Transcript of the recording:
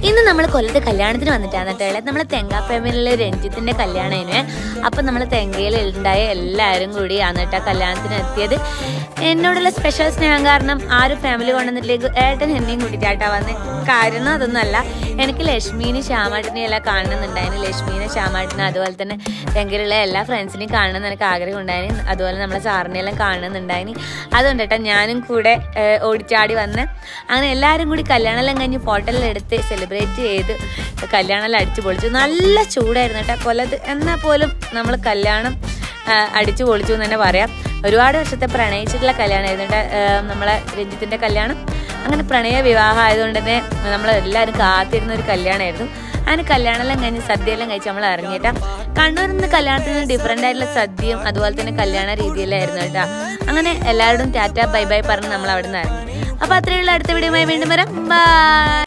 ഇന്ന് നമ്മൾ കൊല്ലത്ത് കല്യാണത്തിന് വന്നിട്ടാണ് കേട്ടോ നമ്മളെ തെങ്കാ ഫാമിലിയിലെ രഞ്ജിത്തിന്റെ കല്യാണത്തിന് അപ്പം നമ്മൾ തെങ്കയിൽ ഉണ്ടായ എല്ലാവരും കൂടി ആണ് കേട്ടോ കല്യാണത്തിന് എത്തിയത് എന്നോടുള്ള സ്പെഷ്യൽ സ്നേഹം കാരണം ആ ഒരു ഫാമിലി കൊണ്ടുവന്നിട്ടിലേക്ക് ഏട്ടൻ എന്നെയും കൂട്ടിയിട്ടാട്ടാ വന്ന് കാരണം അതൊന്നുമല്ല എനിക്ക് ലക്ഷ്മീനെ ശ്യാമാട്ടിനെയും എല്ലാം കാണുന്നുണ്ടായിരുന്നു ലക്ഷ്മീനെ ശ്യാമാട്ടിനെ അതുപോലെ തന്നെ തെങ്കയിലുള്ള എല്ലാ ഫ്രണ്ട്സിനെയും കാണണം എന്ന് എനിക്ക് ആഗ്രഹം ഉണ്ടായിരുന്നു അതുപോലെ നമ്മളെ സാറിനെ എല്ലാം കാണുന്നുണ്ടായിരുന്നു അതുകൊണ്ട് കേട്ടോ ഞാനും കൂടെ ഏഹ്, ഓടിച്ചാടി വന്ന് അങ്ങനെ എല്ലാവരും കൂടി കല്യാണമെല്ലാം കഴിഞ്ഞ് ഫോട്ടോ എല്ലാം എടുത്ത് സെലിബ്രേറ്റ് ചെയ്ത് കല്യാണമെല്ലാം അടിച്ചു പൊളിച്ചു നല്ല ചൂടായിരുന്നു കേട്ടോ കൊല്ലത്ത് എന്നാൽ പോലും നമ്മൾ കല്യാണം ആ, അടിച്ചു പൊളിച്ചു എന്ന് തന്നെ പറയാം ഒരുപാട് വർഷത്തെ പ്രണയിച്ചിട്ടുള്ള കല്യാണമായിരുന്നു കേട്ടോ ഏഹ്, നമ്മളെ രഞ്ജിത്തിന്റെ കല്യാണം അങ്ങനെ പ്രണയ വിവാഹം ആയതുകൊണ്ട് തന്നെ നമ്മൾ എല്ലാവരും കാത്തിരുന്ന ഒരു കല്യാണമായിരുന്നു അങ്ങനെ കല്യാണമെല്ലാം കഴിഞ്ഞ് സദ്യയെല്ലാം കഴിച്ച് നമ്മൾ ഇറങ്ങിയിട്ടാ കണ്ണൂരിൽ നിന്ന് കല്യാണത്തിന് ഡിഫറെൻ്റ് ആയിട്ടുള്ള സദ്യയും അതുപോലെ തന്നെ കല്യാണ രീതിയിലായിരുന്നു കേട്ടോ അങ്ങനെ എല്ലാവരോടും ടാറ്റ ബൈ ബൈ പറഞ്ഞ് നമ്മൾ അവിടെ നിന്ന് ഇറങ്ങി അപ്പോൾ അത്രയുള്ള അടുത്ത വീഡിയോയുമായി വീണ്ടും വരാം ബൈ